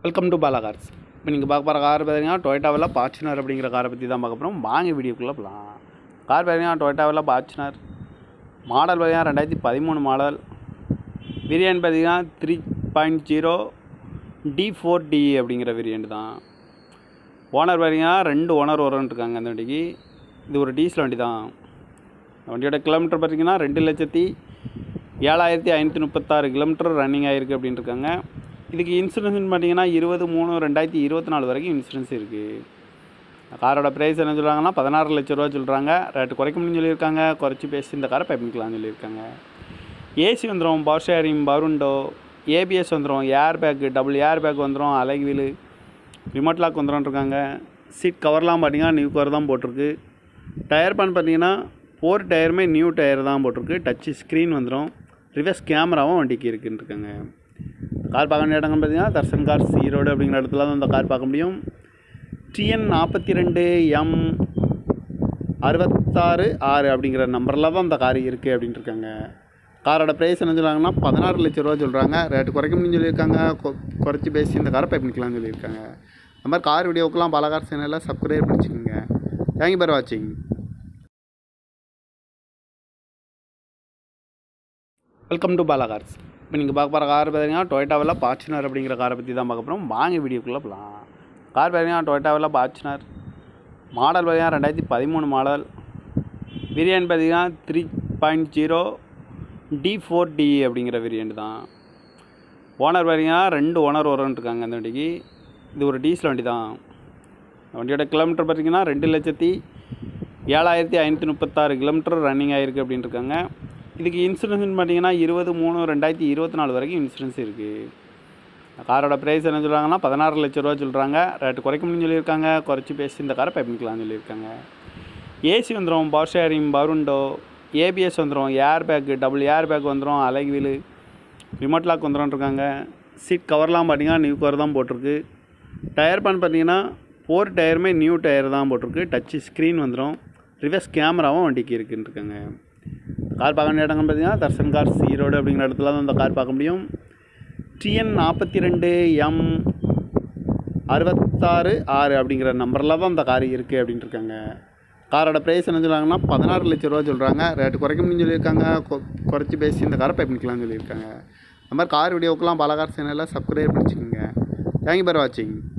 welcome to Bala cars இப்போ நீங்கள் பார்க்க போகிற கார் பார்த்தீங்கன்னா டொயட்டாவில் பாச்சுனர் அப்படிங்கிற காரை பற்றி தான் பார்க்க போகிறோம் வாங்க வீடியோக்குள்ளே போகலாம் கார் பார்த்தீங்கன்னா டொயட்டாவில் பாச்சுனர் மாடல் பார்த்தீங்கன்னா ரெண்டாயிரத்தி பதிமூணு மாடல் வேரியன்ட் பார்த்தீங்கன்னா three point zero T four T அப்படிங்கிற வேரியன்ட் தான் ஓனர் பார்த்தீங்கன்னா ரெண்டு ஓனர் வரும்னு இருக்காங்க அந்த வண்டிக்கு இது ஒரு டீசல் வண்டி தான் வண்டியோட கிலோமீட்டர் பார்த்தீங்கன்னா ரெண்டு லட்சத்தி ஏழாயிரத்தி ஐநூற்றி முப்பத்தாறு கிலோமீட்டர் ரன்னிங் ஆகிருக்கு அப்படின்னு இருக்காங்க இதுக்கு இன்சூரன்ஸ்னு பார்த்தீங்கன்னா இருபது மூணு ரெண்டாயிரத்தி இருபத்தி நாலு வரைக்கும் இன்சூரன்ஸ் இருக்குது காரோட ப்ரைஸ் என்ன சொல்கிறாங்கன்னா பதினாறு லட்ச ரூபா சொல்கிறாங்க ரேட்டு குறைக்க முடியும்னு சொல்லியிருக்காங்க குறைச்சி பேசி இந்த காரை பண்ணிக்கலாம்னு சொல்லியிருக்காங்க ஏசி வந்துடும் பவர் ஷேரிங் பருண்டோ ஏபிஎஸ் வந்துடும் air bag double air bag வந்துடும் அலகு வீலு ரிமோட் லாக் வந்துடும் இருக்காங்க சீட் கவர்லாம் பார்த்தீங்கன்னா நியூ கவர் தான் போட்டிருக்கு டயர் பான் பார்த்தீங்கன்னா ஃபோர் டயருமே நியூ டயர் தான் போட்டிருக்கு டச்சு ஸ்க்ரீன் வந்துடும் ரிவர்ஸ் கேமராவும் வண்டிக்கு இருக்குன்னு இருக்காங்க கார் பார்க்க வேண்டிய இடங்கள் பார்த்தீங்கன்னா தர்சன் கார்ஸ் ஈரோடு அப்படிங்கிற இடத்துல தான் இந்த கார் பார்க்க முடியும் டிஎன் நாற்பத்தி ரெண்டு எம் அறுபத்தாறு ஆறு அப்படிங்கிற நம்பரில் தான் இந்த கார் இருக்குது அப்படின்ட்டு இருக்காங்க காரோட ப்ரைஸ் என்ன சொல்கிறாங்கன்னா பதினாறு லட்ச ரூபா சொல்கிறாங்க ரேட்டு குறைக்க முடியும்னு சொல்லியிருக்காங்க கொ- குறைச்சி பேசி இந்த காரை பை பண்ணிக்கலாம்னு சொல்லியிருக்காங்க இந்த மாதிரி கார் வீடியோக்கெல்லாம் பல கார் சேனலில் சப்ஸ்கிரைப் பண்ணிச்சுக்கோங்க தேங்க்யூ ஃபார் வாட்சிங் வெல்கம் டு பாலா கார்ஸ் இப்போ நீங்கள் பார்க்க போகிற கார் பார்த்தீங்கன்னா டொயட்டாவில் பாச்சுனர் அப்படிங்கிற காரை பற்றி தான் பார்க்க போகிறோம் வாங்க வீடியோக்குள்ளே போகலாம் கார் பார்த்தீங்கன்னா டொயட்டாவில் பாச்சுனர் மாடல் பார்த்தீங்கன்னா ரெண்டாயிரத்தி பதிமூணு மாடல் வேரியன்ட் பார்த்தீங்கன்னா three point zero T four T அப்படிங்கிற வேரியன்ட் தான் ஓனர் பார்த்தீங்கன்னா ரெண்டு ஓனர் வரும்னு இருக்காங்க அந்த வண்டிக்கு இது ஒரு டீசல் வண்டி தான் வண்டியோட கிலோமீட்டர் பார்த்தீங்கன்னா ரெண்டு லட்சத்தி ஏழாயிரத்தி ஐநூற்றி முப்பத்தாறு கிலோமீட்டர் ரன்னிங் ஆகிருக்கு அப்படின்னு இருக்காங்க இதுக்கு இன்சூரன்ஸ்னு பார்த்தீங்கன்னா இருபது மூணு ரெண்டாயிரத்தி இருபத்தி நாலு வரைக்கும் இன்சூரன்ஸ் இருக்குது காரோட ப்ரைஸ் என்ன சொல்கிறாங்கன்னா பதினாறு லட்ச ரூபா சொல்கிறாங்க ரேட்டு குறைக்க முடியும்னு சொல்லியிருக்காங்க குறைச்சி பேசி இந்த காரை பண்ணிக்கலாம்னு சொல்லியிருக்காங்க ஏசி வந்துடும் பவர் ஷேரிங் பருண்டோ ஏபிஎஸ் வந்துடும் air bag double air bag வந்துடும் அலகு வீலு ரிமோட் லாக் வந்துடும் இருக்காங்க சீட் கவர்லாம் பார்த்தீங்கன்னா நியூ கவர் தான் போட்டிருக்கு டயர் பான் பார்த்தீங்கன்னா ஃபோர் டயருமே நியூ டயர் தான் போட்டிருக்கு டச்சு ஸ்க்ரீன் வந்துடும் ரிவர்ஸ் கேமராவும் வண்டிக்கு இருக்குன்னு இருக்காங்க கார் பார்க்க வேண்டிய இடங்கள் பார்த்தீங்கன்னா தர்சன் கார்ஸ் ஈரோடு அப்படிங்கிற இடத்துல தான் இந்த கார் பார்க்க முடியும் டிஎன் நாற்பத்தி ரெண்டு எம் அறுபத்தாறு ஆறு அப்படிங்கிற நம்பரில் தான் இந்த கார் இருக்குது அப்படின்ட்டு இருக்காங்க காரோட ப்ரைஸ் என்ன சொல்கிறாங்கன்னா பதினாறு லட்ச ரூபா சொல்கிறாங்க ரேட்டு குறைக்க முடியும்னு சொல்லியிருக்காங்க கொ- குறைச்சி பேசி இந்த காரை பை பண்ணிக்கலாம்னு சொல்லியிருக்காங்க இந்த மாதிரி கார் வீடியோக்கெல்லாம் பல கார் சேனலில் சப்ஸ்கிரைப் பண்ணிச்சுக்கோங்க தேங்க்யூ ஃபார் வாட்சிங்